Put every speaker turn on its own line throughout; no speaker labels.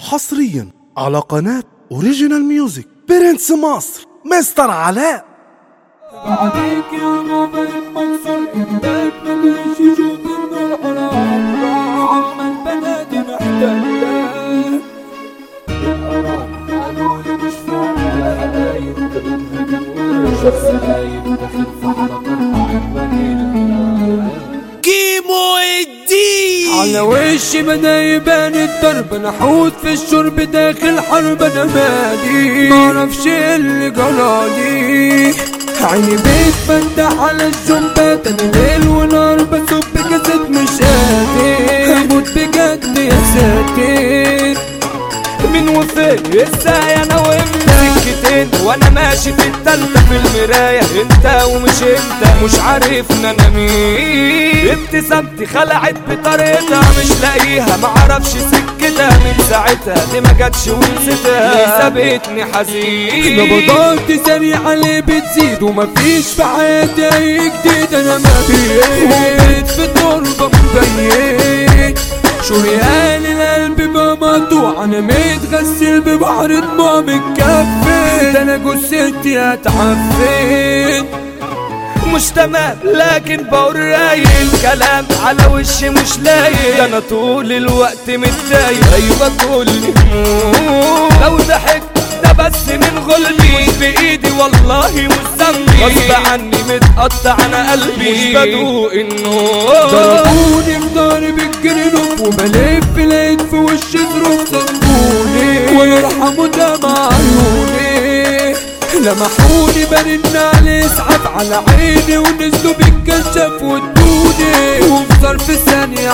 حصريا على قناة اوريجينال ميوزك برنس مصر مستر علاء
بعديك يا غابر مكسور انتك مبقاش يشوف النور على عمره عم البنات محتلة القرايب قالوا لي مش فاهم غايب شخص غايب داخل في حلقة عن
كيمو الدين
على وشي بدا يبان الضرب انا حوت في الشرب داخل حرب انا مالي معرفش إيه اللي جرالي عيني بتفتح على الجنبات انا ليل ونار بصب كاسات مش قادر هموت بجد يا ساتر من وفين ازاي انا وانت سكتين وانا ماشي في التالتة في المراية انت ومش انت مش عارفنا انا مين ابتسامتي خلعت بطريقتها مش لاقيها معرفش سكتها من ساعتها دي ما جاتش ونسيتها ليه سابتني حزين نبضات سريعة ليه بتزيد ومفيش في حياتي اي جديد انا ما بقيت في التربة مبين شريان القلب بقى مقطوع انا متغسل ببحر دموع متكفن ده انا جثتي هتعفن مش تمام لكن بقول رايق الكلام على وشي مش لايق ده انا طول الوقت متضايق ايوه كل هموم لو ضحكت ده بس من غلبي مش بايدي والله مش ذنبي غصب عني متقطع انا قلبي مش بدوق النور ضربوني في ضهري بالجرنوب وبلف لقيت في وشي ظروف صدقوني ويرحموا دمع عيوني لمحوني برن على اسعاف على عيني ونزلوا بالكشاف وادوني وفي ظرف ثانية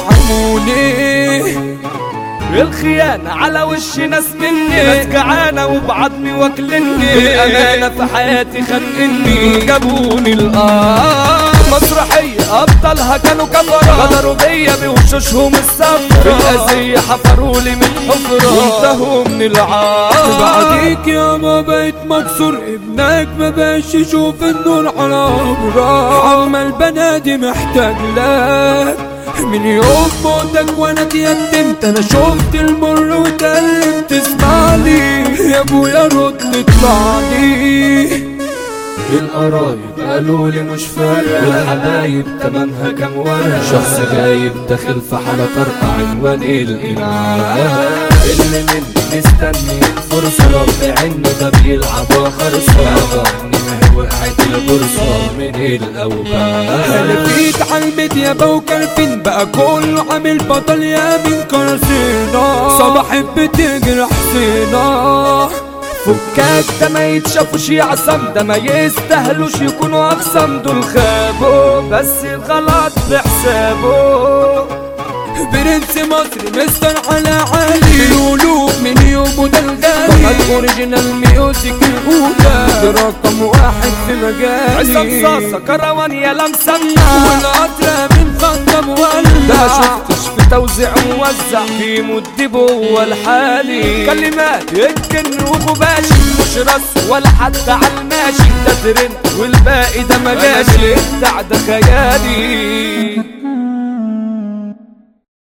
عموني الخيانة على وش ناس مني ناس جعانة وبعضني واكلني الأمانة في حياتي خانقني جابوني الآن مسرحية أبطالها كانوا كفرة غدروا بيا بوشوشهم الصفرا بالأذية حفروا لي من حفرة وانتهوا من العار بعديك يا ما بقيت مكسور ابنك ما بقاش يشوف النور على عمره عم البنادي محتاج لك من يوم موتك وانا اتيتمت انا شفت المر واتألمت اسمعني يا ابويا رد اطلعني القرايب قالوا لي مش فارقة والحبايب تمامها كام ورقة شخص غايب داخل في حالة طرقة عنوان الإنعام اللي مني مستني الفرصة رب عينه ده بيلعب خرصة عني وقعت البورصة من الأوبان لفيت على الميديا بوكرفين بقى كله عامل بطل يا من كرسينا صباح بتجرح فينا فكاك ده ما يتشافوش يعصم ده ما يستاهلوش يكونوا اقسم دول خابوا بس الغلط بحسابه برنس مصر مستر على علي القلوب من يوم ده الغالي فقط اوريجينال ميوزك الاولى ده رقم واحد في مجالي عصام صاصة كروان يا لمسنا والقطرة من خطة مولع ده شفتش في توزيع موزع في مدبه والحالي كلمات الجن وغباشي مش رس ولا حتى على الماشي ده ترند والباقي ده مجاشي الابداع ده خيالي